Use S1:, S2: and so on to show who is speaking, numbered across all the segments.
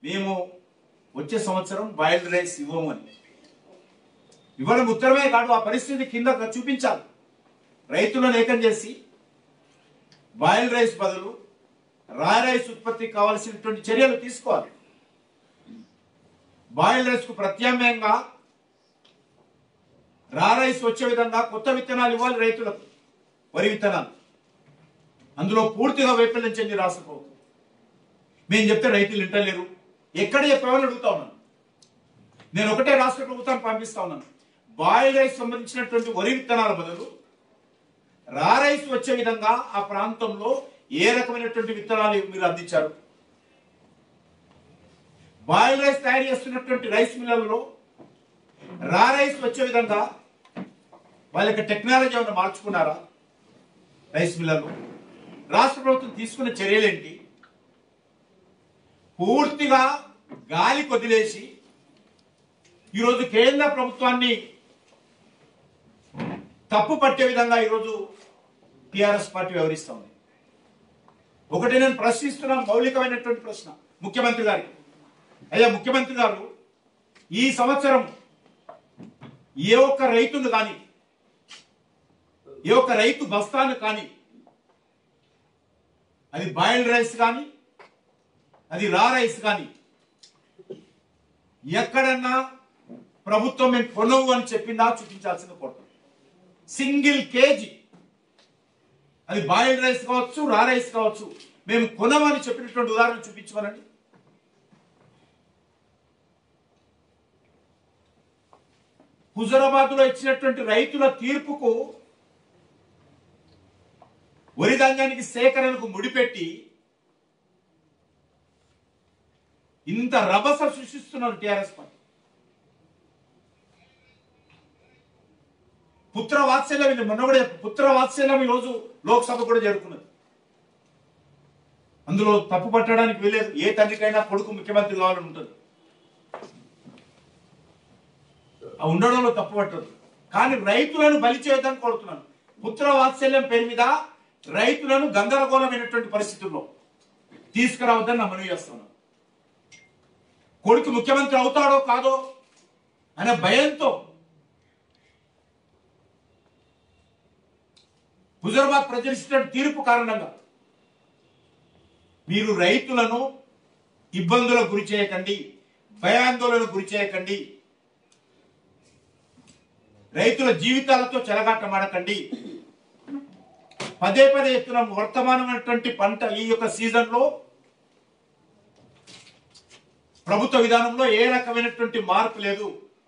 S1: మేము వచ్చే సంవత్సరం బాయిల్డ్ రైస్ ఇవ్వము అని ఇవ్వడం ఉత్తరమే కాదు ఆ పరిస్థితి కింద చూపించాలి రైతులను ఏకం చేసి బాయిల్డ్ రైస్ బదులు రా రైస్ ఉత్పత్తికి కావాల్సినటువంటి చర్యలు తీసుకోవాలి బాయిల్డ్ రైస్ కు ప్రత్యామ్నాయంగా రా రైస్ వచ్చే విధంగా కొత్త విత్తనాలు ఇవ్వాలి రైతులకు వరి విత్తనాలు అందులో పూర్తిగా వైఫల్యం చెంది రాష్ట్ర ప్రభుత్వం మేము చెప్తే రైతులు వింటలేరు ఎక్కడ చెప్పామని అడుగుతా ఉన్నాను నేను ఒకటే రాష్ట్ర ప్రభుత్వాన్ని పంపిస్తా ఉన్నాను బాయిల్ రైస్ సంబంధించినటువంటి వరి విత్తనాల బదులు రా రైస్ వచ్చే విధంగా ఆ ప్రాంతంలో ఏ రకమైనటువంటి విత్తనాలు మీరు అందించారు బాయిల్ రైస్ తయారు చేస్తున్నటువంటి రైస్ మిల్లల్లో రా రైస్ వచ్చే విధంగా వాళ్ళ యొక్క టెక్నాలజీ ఏమైనా మార్చుకున్నారా రైస్ మిల్లర్లు రాష్ట్ర ప్రభుత్వం తీసుకున్న చర్యలేంటి పూర్తిగా గాలి కొదిలేసి ఈరోజు కేంద్ర ప్రభుత్వాన్ని తప్పు పట్టే విధంగా ఈరోజు టిఆర్ఎస్ పార్టీ వ్యవహరిస్తా ఉంది ఒకటి నేను ప్రశ్నిస్తున్నాను మౌలికమైనటువంటి ప్రశ్న ముఖ్యమంత్రి గారికి అయ్యా ముఖ్యమంత్రి గారు ఈ సంవత్సరం ఏ ఒక్క రైతును కానీ ఏ ఒక్క రైతు బస్తాను కానీ అది బాయిల్డ్ రైస్ కానీ అది రా రైస్ కానీ ఎక్కడన్నా ప్రభుత్వం మేము కొనవు అని చెప్పిందా చూపించాల్సింది కోరుతాం సింగిల్ కేజీ అది బాయిల్డ్ రైస్ కావచ్చు రా రైస్ కావచ్చు మేము కొనమని చెప్పినటువంటి ఉదాహరణ చూపించమనండి హుజరాబాద్ లో ఇచ్చినటువంటి రైతుల తీర్పుకు వరి ధాన్యానికి సేకరణకు ముడిపెట్టి ఇంత రభస సృష్టిస్తున్నారు టిఆర్ఎస్ పార్టీ పుత్ర వాత్సల్యం ఇది మొన్న కూడా చెప్పాను. పుత్ర వాత్సల్యం ఈ రోజు లోక్సభ కూడా జరుగుతున్నది అందులో తప్పు పట్టడానికి వీలేదు ఏ తండ్రికైనా కొడుకు ముఖ్యమంత్రి కావాలని ఉంటుంది ఆ ఉండడంలో తప్పు పట్టదు కానీ రైతులను బలి చేయొద్దని కోరుతున్నాను పుత్ర వాత్సల్యం పేరు మీద రైతులను గందరగోళమైనటువంటి పరిస్థితుల్లో తీసుకురావద్దని నా మనవి చేస్తున్నాను కొడుకు ముఖ్యమంత్రి అవుతాడో కాదో అనే భయంతో హుజరాబాద్ ప్రజలు ఇచ్చిన తీర్పు కారణంగా మీరు రైతులను ఇబ్బందులకు గురి చేయకండి భయాందోళనకు గురి చేయకండి రైతుల జీవితాలతో చెలగాటమాడకండి పదే పదే చెప్తున్నాం వర్తమానమైనటువంటి పంట ఈ యొక్క సీజన్ లో ప్రభుత్వ విధానంలో ఏ రకమైనటువంటి మార్పు లేదు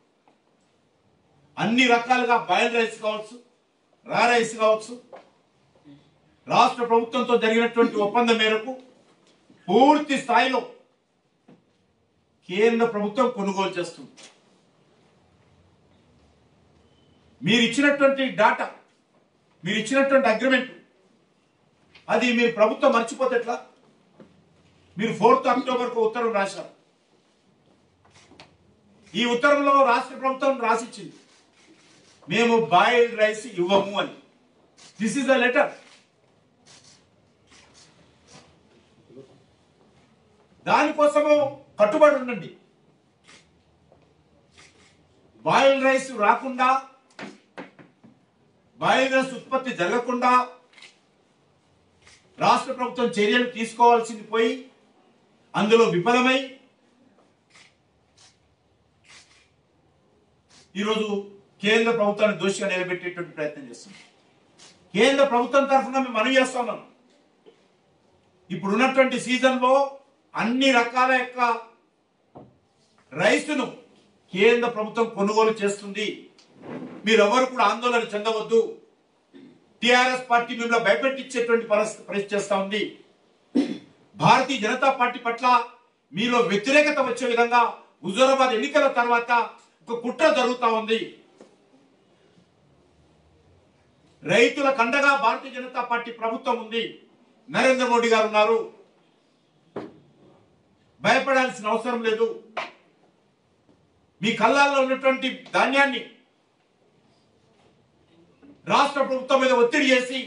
S1: అన్ని రకాలుగా బాయిల్ రైస్ కావచ్చు రా రైస్ కావచ్చు రాష్ట్ర ప్రభుత్వంతో జరిగినటువంటి ఒప్పందం మేరకు పూర్తి స్థాయిలో కేంద్ర ప్రభుత్వం కొనుగోలు చేస్తుంది మీరు ఇచ్చినటువంటి డాటా మీరు ఇచ్చినటువంటి అగ్రిమెంట్ అది మీరు ప్రభుత్వం మర్చిపోతే ఎట్లా మీరు ఫోర్త్ అక్టోబర్కు ఉత్తర్వులు రాశారు ఈ ఉత్తర్వులో రాష్ట్ర ప్రభుత్వం రాసిచ్చింది మేము బాయిల్డ్ రైస్ ఇవ్వము అని దిస్ ఇస్ ద లెటర్ దానికోసము కట్టుబడి ఉండండి బాయిల్డ్ రైస్ రాకుండా బాయిల్డ్ రైస్ ఉత్పత్తి జరగకుండా రాష్ట్ర ప్రభుత్వం చర్యలు తీసుకోవాల్సింది పోయి అందులో విఫలమై ఈరోజు కేంద్ర ప్రభుత్వాన్ని దోషిగా నిలబెట్టేటువంటి ప్రయత్నం చేస్తుంది కేంద్ర ప్రభుత్వం తరఫున మేము మనవి చేస్తా ఉన్నాం ఇప్పుడు ఉన్నటువంటి సీజన్ లో అన్ని రకాల యొక్క రైస్ను కేంద్ర ప్రభుత్వం కొనుగోలు చేస్తుంది మీరెవరు కూడా ఆందోళన చెందవద్దు టిఆర్ఎస్ పార్టీ మిమ్మల్ని భయపెట్టించేటువంటి పరిస్థితి పరిస్థితి చేస్తా ఉంది భారతీయ జనతా పార్టీ పట్ల మీలో వ్యతిరేకత వచ్చే విధంగా హుజూరాబాద్ ఎన్నికల తర్వాత ఒక కుట్ర జరుగుతా ఉంది రైతుల కండగా భారతీయ జనతా పార్టీ ప్రభుత్వం ఉంది నరేంద్ర మోడీ గారు ఉన్నారు భయపడాల్సిన అవసరం లేదు మీ కళ్ళాల్లో ఉన్నటువంటి ధాన్యాన్ని రాష్ట్ర ప్రభుత్వం మీద ఒత్తిడి చేసి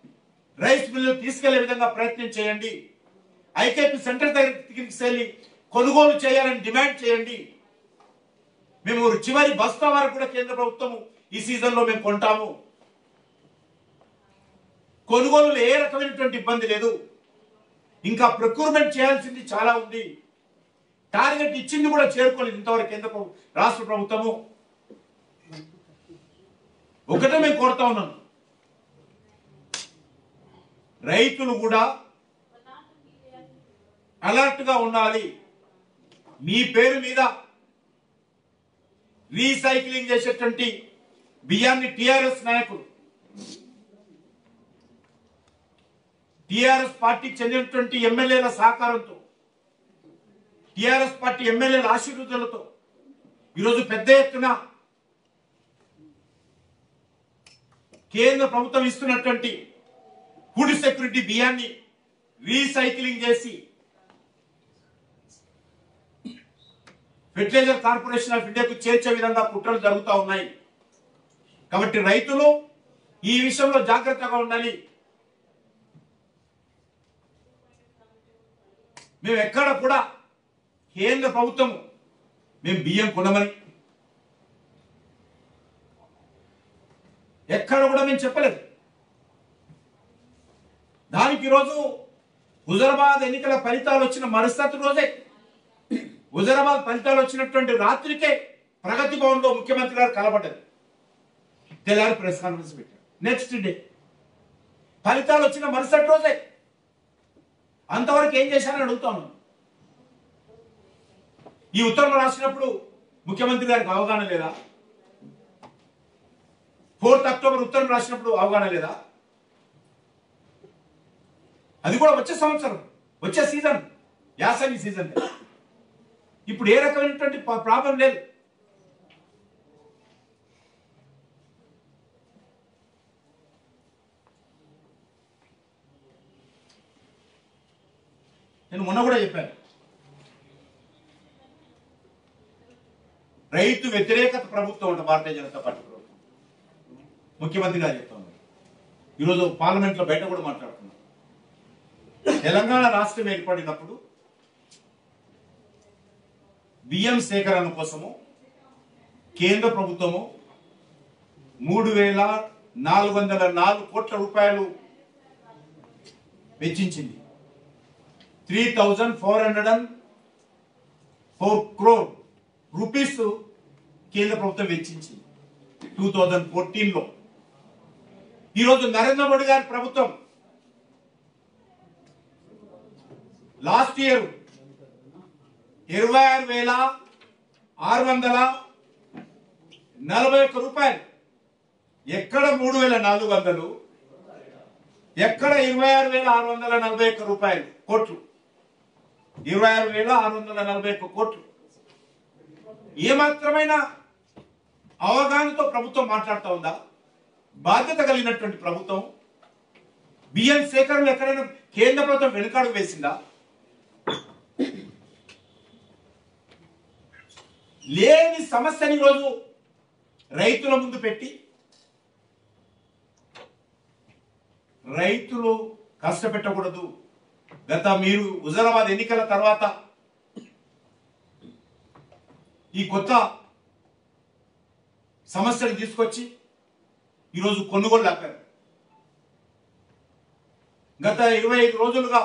S1: రైస్ మిల్లు తీసుకెళ్లే విధంగా ప్రయత్నం చేయండి ఐకేపీ సెంటర్ దగ్గరికి వెళ్ళి కొనుగోలు చేయాలని డిమాండ్ చేయండి మేము చివరి బస్తా వరకు కూడా కేంద్ర ప్రభుత్వం ఈ సీజన్లో మేము కొంటాము కొనుగోలులో ఏ రకమైనటువంటి ఇబ్బంది లేదు ఇంకా ప్రొక్యూర్మెంట్ చేయాల్సింది చాలా ఉంది టార్గెట్ ఇచ్చింది కూడా చేరుకోలేదు ఇంతవరకు కేంద్ర ప్రభు- రాష్ట్ర ప్రభుత్వము ఒకటే మేము కోరుతా ఉన్నాను రైతులు కూడా అలర్ట్ గా ఉండాలి మీ పేరు మీద రీసైక్లింగ్ చేసేటువంటి బియ్యాన్ని టిఆర్ఎస్ నాయకులు టిఆర్ఎస్ పార్టీకి చెందినటువంటి ఎమ్మెల్యేల సహకారంతో టిఆర్ఎస్ పార్టీ ఎమ్మెల్యేల ఆశీర్వాదాలతో ఈరోజు పెద్ద ఎత్తున కేంద్ర ప్రభుత్వం ఇస్తున్నటువంటి ఫుడ్ సెక్యూరిటీ బియ్యాన్ని రీసైక్లింగ్ చేసి ఫెర్టిలైజర్ కార్పొరేషన్ ఆఫ్ ఇండియాకు చేర్చే విధంగా కుట్రలు జరుగుతూ ఉన్నాయి కాబట్టి రైతులు ఈ విషయంలో జాగ్రత్తగా ఉండాలి మేము ఎక్కడ కూడా కేంద్ర ప్రభుత్వం మేము బియ్యం కొనమని ఎక్కడ కూడా మేము చెప్పలేదు దానికి ఈరోజు హుజరాబాద్ ఎన్నికల ఫలితాలు వచ్చిన మరుసటి రోజే హుజరాబాద్ ఫలితాలు వచ్చినటువంటి రాత్రికే ప్రగతి భవన్ లో ముఖ్యమంత్రి గారు కలబడ్డారు తెల్లారి ప్రెస్ కాన్ఫరెన్స్ పెట్టారు నెక్స్ట్ డే ఫలితాలు వచ్చిన మరుసటి రోజే అంతవరకు ఏం చేశారని అడుగుతాను ఈ ఉత్తరం రాసినప్పుడు ముఖ్యమంత్రి గారికి అవగాహన లేదా ఫోర్త్ అక్టోబర్ ఉత్తరం రాసినప్పుడు అవగాహన లేదా అది కూడా వచ్చే సంవత్సరం వచ్చే సీజన్ యాసంగి సీజన్ ఇప్పుడు ఏ రకమైనటువంటి ప్రాబ్లం లేదు నేను మొన్న కూడా చెప్పాను రైతు వ్యతిరేకత ప్రభుత్వం అంట భారతీయ జనతా పార్టీ ప్రభుత్వం ముఖ్యమంత్రి గారు చెప్తా ఉన్నారు ఈరోజు పార్లమెంట్ లో బయట కూడా మాట్లాడుతున్నారు తెలంగాణ రాష్ట్రం ఏర్పడినప్పుడు బియ్యం సేకరణ కోసము కేంద్ర ప్రభుత్వము మూడు వేల నాలుగు వందల నాలుగు కోట్ల రూపాయలు వెచ్చించింది three thousand four hundred and four crore rupees కేంద్ర ప్రభుత్వం వెచ్చించింది టూ థౌజండ్ ఫోర్టీన్లో ఈరోజు నరేంద్ర మోడీ గారి ప్రభుత్వం లాస్ట్ ఇయర్ ఇరవై ఆరు వేల ఆరు వందల నలభై ఒక్క రూపాయలు ఎక్కడ మూడు వేల నాలుగు వందలు ఎక్కడ ఇరవై ఆరు వేల ఆరు వందల నలభై ఒక్క రూపాయలు కోట్లు ఇరవై ఆరు వేల ఆరు వందల నలభై ఒక్క కోట్లు ఏమాత్రమైన అవగాహనతో ప్రభుత్వం మాట్లాడుతూ ఉందా బాధ్యత కలిగినటువంటి ప్రభుత్వం బియ్యం సేకరణలో ఎక్కడైనా కేంద్ర ప్రభుత్వం వెనుకాడు వేసిందా లేని సమస్యని ఈరోజు రైతుల ముందు పెట్టి రైతులు కష్టపెట్టకూడదు గత మీరు హుజరాబాద్ ఎన్నికల తర్వాత ఈ కొత్త సమస్యలు తీసుకొచ్చి ఈరోజు కొనుగోలు ఆపారు గత ఇరవై ఐదు రోజులుగా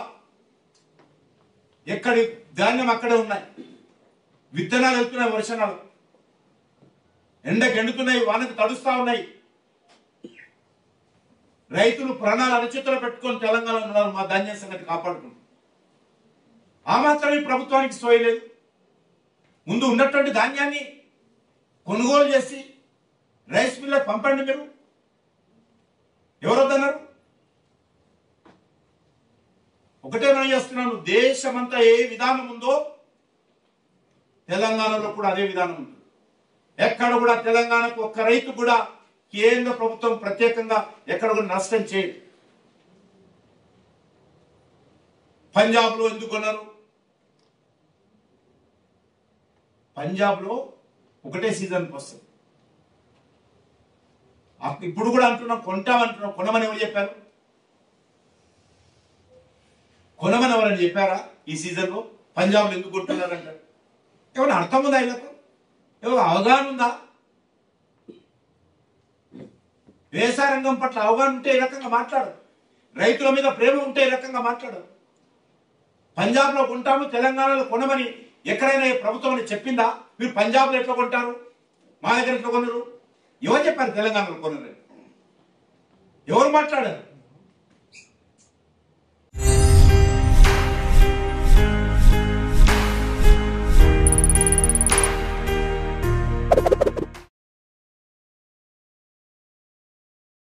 S1: ఎక్కడి ధాన్యం అక్కడే ఉన్నాయి విత్తనాలు వెళ్తున్నాయి వర్షాలు ఎండకు ఎండుతున్నాయి వానకు తడుస్తా ఉన్నాయి రైతులు ప్రాణాలు అరచేతులు పెట్టుకొని తెలంగాణలో ఉన్నారు మా ధాన్యం సంగతి కాపాడుకుంటారు ఆ మాత్రం ఈ ప్రభుత్వానికి సోయలేదు ముందు ఉన్నటువంటి ధాన్యాన్ని కొనుగోలు చేసి రైస్ మిల్లకు పంపండి మీరు ఎవరొద్దన్నారు ఒకటే మనం చేస్తున్నాను దేశమంతా ఏ విధానం ఉందో తెలంగాణలో కూడా అదే విధానం ఉంది ఎక్కడ కూడా తెలంగాణకు ఒక్క రైతు కూడా కేంద్ర ప్రభుత్వం ప్రత్యేకంగా ఎక్కడ కూడా నష్టం చేయదు పంజాబ్లో ఎందుకు కొన్నారు పంజాబ్లో ఒకటే సీజన్కి వస్తుంది అప్- ఇప్పుడు కూడా అంటున్నాం కొంటామంటున్నాం కొనమని ఎవరు చెప్పారు కొనమని ఎవరని చెప్పారా ఈ సీజన్లో పంజాబ్లో ఎందుకు కొంటున్నారంటారు ఏమైనా అర్థం ఉందా వీళ్ళకు ఏమైనా అవగాహన ఉందా వ్యవసాయ రంగం పట్ల అవగాహన ఉంటే ఈ రకంగా మాట్లాడదు రైతుల మీద ప్రేమ ఉంటే ఈ రకంగా మాట్లాడదు పంజాబ్లో కొంటాము తెలంగాణలో కొనమని ఎక్కడైనా ఈ ప్రభుత్వం అని చెప్పిందా మీరు పంజాబ్లో ఎట్లా కొంటారు మా దగ్గర ఎట్లా కొనరు ఎవరు చెప్పారు తెలంగాణలో కొనరు ఎవరు మాట్లాడారు